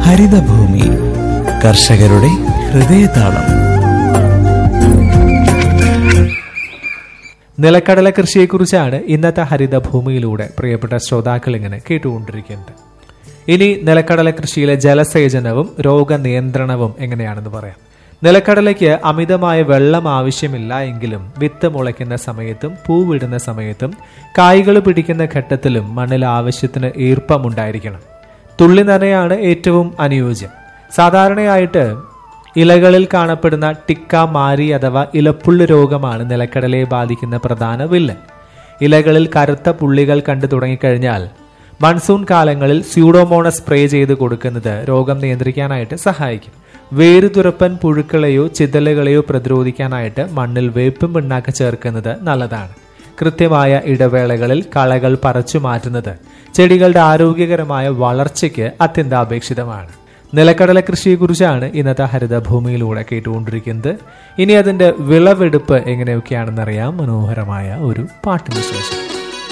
ഹരിതഭൂമി കർഷകരുടെ ഹൃദയതാളം നിലക്കടല കൃഷിയെക്കുറിച്ചാണ് ഇന്നത്തെ ഹരിതഭൂമിയിലൂടെ പ്രിയപ്പെട്ട ശ്രോതാക്കൾ ഇങ്ങനെ കേട്ടുകൊണ്ടിരിക്കുന്നത് ഇനി നിലക്കടല കൃഷിയിലെ ജലസേചനവും രോഗനിയന്ത്രണവും എങ്ങനെയാണെന്ന് പറയാം നിലക്കടലയ്ക്ക് അമിതമായ വെള്ളം ആവശ്യമില്ല എങ്കിലും വിത്ത് മുളയ്ക്കുന്ന സമയത്തും പൂവിടുന്ന സമയത്തും കായ്കൾ പിടിക്കുന്ന ഘട്ടത്തിലും മണ്ണിൽ ആവശ്യത്തിന് ഈർപ്പമുണ്ടായിരിക്കണം തുള്ളി നനയാണ് ഏറ്റവും അനുയോജ്യം സാധാരണയായിട്ട് ഇലകളിൽ കാണപ്പെടുന്ന ടിക്ക മാരി അഥവാ ഇലപ്പുള്ളി രോഗമാണ് നിലക്കടലയെ ബാധിക്കുന്ന പ്രധാന വില്ലൻ ഇലകളിൽ കറുത്ത പുള്ളികൾ കണ്ടു തുടങ്ങിക്കഴിഞ്ഞാൽ മൺസൂൺ കാലങ്ങളിൽ സ്യൂഡോമോണസ് സ്പ്രേ ചെയ്ത് കൊടുക്കുന്നത് രോഗം നിയന്ത്രിക്കാനായിട്ട് സഹായിക്കും വേരുതുറപ്പൻ പുഴുക്കളെയോ ചിതലുകളെയോ പ്രതിരോധിക്കാനായിട്ട് മണ്ണിൽ വേപ്പും പിണ്ണാക്ക് ചേർക്കുന്നത് നല്ലതാണ് കൃത്യമായ ഇടവേളകളിൽ കളകൾ പറിച്ചു മാറ്റുന്നത് ചെടികളുടെ ആരോഗ്യകരമായ വളർച്ചയ്ക്ക് അത്യന്താപേക്ഷിതമാണ് നിലക്കടല കൃഷിയെക്കുറിച്ചാണ് ഇന്നത്തെ ഹരിതഭൂമിയിലൂടെ കേട്ടുകൊണ്ടിരിക്കുന്നത് ഇനി അതിന്റെ വിളവെടുപ്പ് എങ്ങനെയൊക്കെയാണെന്നറിയാം മനോഹരമായ ഒരു പാട്ടിന് ശേഷം